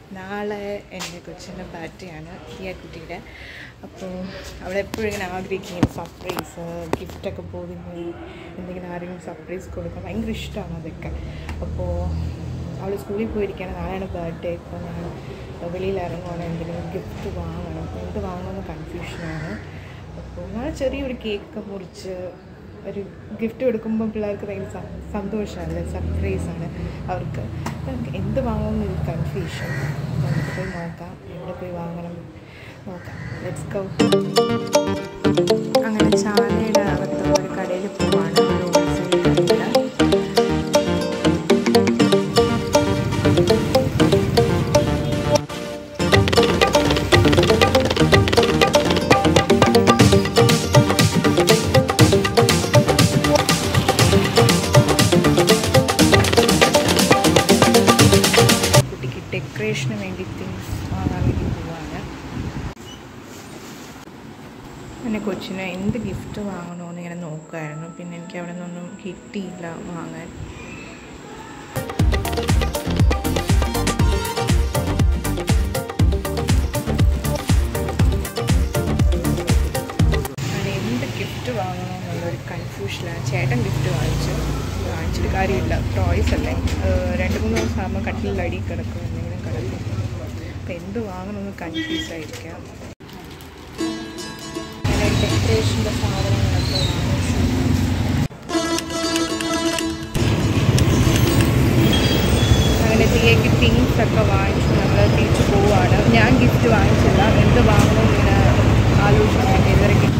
നാളെ എൻ്റെ കൊച്ചിൻ്റെ ബർത്ത്ഡേയാണ് ഈ കുട്ടിയുടെ അപ്പോൾ അവളെ എപ്പോഴും ഇങ്ങനെ ആഗ്രഹിക്കും സർപ്രൈസ് ഗിഫ്റ്റൊക്കെ പോകുന്നു എന്തെങ്കിലും ആരെങ്കിലും സർപ്രൈസ് കൊടുക്കാൻ ഭയങ്കര ഇഷ്ടമാണ് അതൊക്കെ അപ്പോൾ അവൾ സ്കൂളിൽ പോയിരിക്കുകയാണ് നാളെയാണ് ബർത്ത്ഡേ ഇപ്പോൾ ഞാൻ വെളിയിൽ ഇറങ്ങുവാണ് എന്തെങ്കിലും ഗിഫ്റ്റ് വാങ്ങണം അപ്പോൾ എന്ത് വാങ്ങണമെന്ന് കൺഫ്യൂഷനാണ് അപ്പോൾ നാളെ ചെറിയൊരു കേക്ക് മുറിച്ച് ഒരു ഗിഫ്റ്റ് കൊടുക്കുമ്പോൾ പിള്ളേർക്ക് ഭയങ്കര സ- സന്തോഷമല്ലേ സർപ്രൈസാണ് അവർക്ക് അപ്പോൾ നമുക്ക് എന്ത് വാങ്ങണമെന്ന് ഒരു കൺഫ്യൂഷൻ നമുക്ക് പോയി നോക്കാം എവിടെ പോയി വാങ്ങണം നോക്കാം ലെറ്റ്സ് ഗോ അങ്ങനെ ചാലയുടെ അകത്തുള്ള ഒരു കടയിൽ പോവാണ് ഒരു ഹോൾസെയിൽ കടയിൽ കുട്ടിക്ക് ഡെക്കറേഷന് വേണ്ടി തിങ്സ് വാങ്ങാൻ വേണ്ടി പോവാണ് എൻ്റെ കൊച്ചിന് എന്ത് ഗിഫ്റ്റ് വാങ്ങണമെന്ന് ഇങ്ങനെ നോക്കുമായിരുന്നു പിന്നെ എനിക്ക് അവിടെ നിന്നൊന്നും കിട്ടിയില്ല വാങ്ങാൻ അങ്ങനെ എന്ത് ഗിഫ്റ്റ് വാങ്ങണമെന്നുള്ളൊരു കൺഫ്യൂഷനാണ് ചേട്ടൻ ഗിഫ്റ്റ് വാങ്ങിച്ചു വാങ്ങിച്ചിട്ട് കാര്യമില്ല ടോയ്സ് അല്ലേ ഏഹ് രണ്ട് മൂന്ന് ദിവസം ആകുമ്പോൾ കട്ടിലിൽ അടി കിടക്കും എന്തെങ്കിലും കിടക്കും അപ്പോൾ എന്ത് വാങ്ങണമെന്ന് കൺഫ്യൂസ് ആയിരിക്കാം അങ്ങനെ ഡെക്കറേഷൻ്റെ സാധനങ്ങളൊക്കെ വാങ്ങിച്ചു അങ്ങനെ തീയേക്ക് തിങ്സ് ഒക്കെ വാങ്ങിച്ചു നമ്മൾ തിരിച്ചു പോവുകയാണ് ഞാൻ ഗിഫ്റ്റ് വാങ്ങിച്ചില്ല എന്ത് വാങ്ങണമെന്ന് ഇങ്ങനെ ആലോചിക്കുന്നുണ്ട് ഇതുവരെ കിട്ടി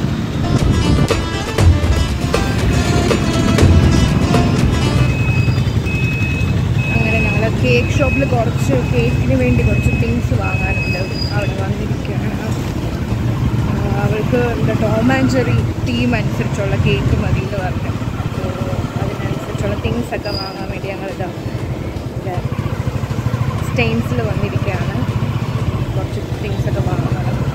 അങ്ങനെ ഞങ്ങൾ കേക്ക് ഷോപ്പിൽ കുറച്ച് കേക്കിന് വേണ്ടി കുറച്ച് തിങ്സ് വാങ്ങാനുണ്ട് അവിടെ വന്നിരിക്കുകയാണ് ആ, അവൾക്ക് എന്താ ടോം ആൻഡ് ജെറി ടീം അനുസരിച്ചുള്ള കേക്ക് മതി എന്ന് പറഞ്ഞു അപ്പോൾ അതിനനുസരിച്ചുള്ള തിങ്സ് ഒക്കെ വാങ്ങാൻ വേണ്ടി ഞങ്ങളിതാ ഇവിടെ സ്റ്റെയിൻസിൽ വന്നിരിക്കുകയാണ് കുറച്ച് തിങ്സ് ഒക്കെ വാങ്ങണം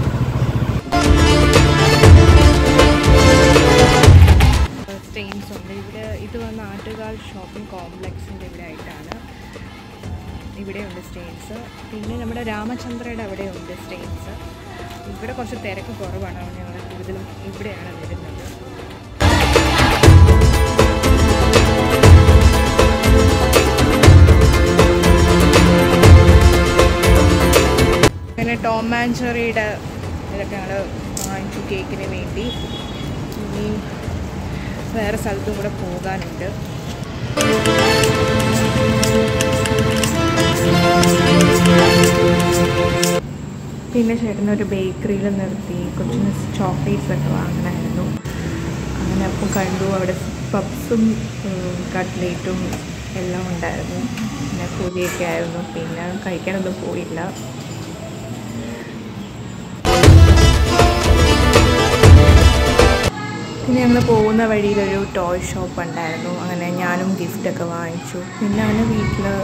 സ്റ്റെയിൻസ് ഉണ്ട് ഇവിടെ ഇത് വന്ന് ആറ്റുകാൽ ഷോപ്പിംഗ് കോംപ്ലക്സിൻ്റെ ഇവിടെ ആയിട്ടാണ് ഇവിടെയുണ്ട് സ്റ്റെയിൻസ് പിന്നെ നമ്മുടെ രാമചന്ദ്രയുടെ അവിടെയുണ്ട് സ്റ്റെയിൻസ് ഇവിടെ കുറച്ച് തിരക്ക് കുറവാണ് അതുകൊണ്ട് ഞങ്ങൾ കൂടുതലും ഇവിടെയാണ് വരുന്നത് പിന്നെ ടോം ആൻഡ് ജെറിയുടെ ഇതൊക്കെ ഞങ്ങൾ വാങ്ങിച്ചു കേക്കിന് വേണ്ടി ഇനി വേറെ സ്ഥലത്തും കൂടെ പോകാനുണ്ട് പിന്നെ ചേട്ടൻ ഒരു ബേക്കറിയിൽ നിർത്തി കൊച്ചിന് ചോക്ലേറ്റ്സ് ഒക്കെ വാങ്ങണമായിരുന്നു അങ്ങനെ അപ്പോൾ കണ്ടു അവിടെ പപ്സും കട്ട്ലേറ്റും എല്ലാം ഉണ്ടായിരുന്നു പിന്നെ പൂരിയൊക്കെ ആയിരുന്നു പിന്നെ കഴിക്കാനൊന്നും പോയില്ല പിന്നെ ഞങ്ങൾ പോകുന്ന വഴിയിലൊരു ടോയ് ഷോപ്പ് ഉണ്ടായിരുന്നു അങ്ങനെ ഞാനും ഗിഫ്റ്റൊക്കെ വാങ്ങിച്ചു പിന്നെ അവന് വീട്ടിൽ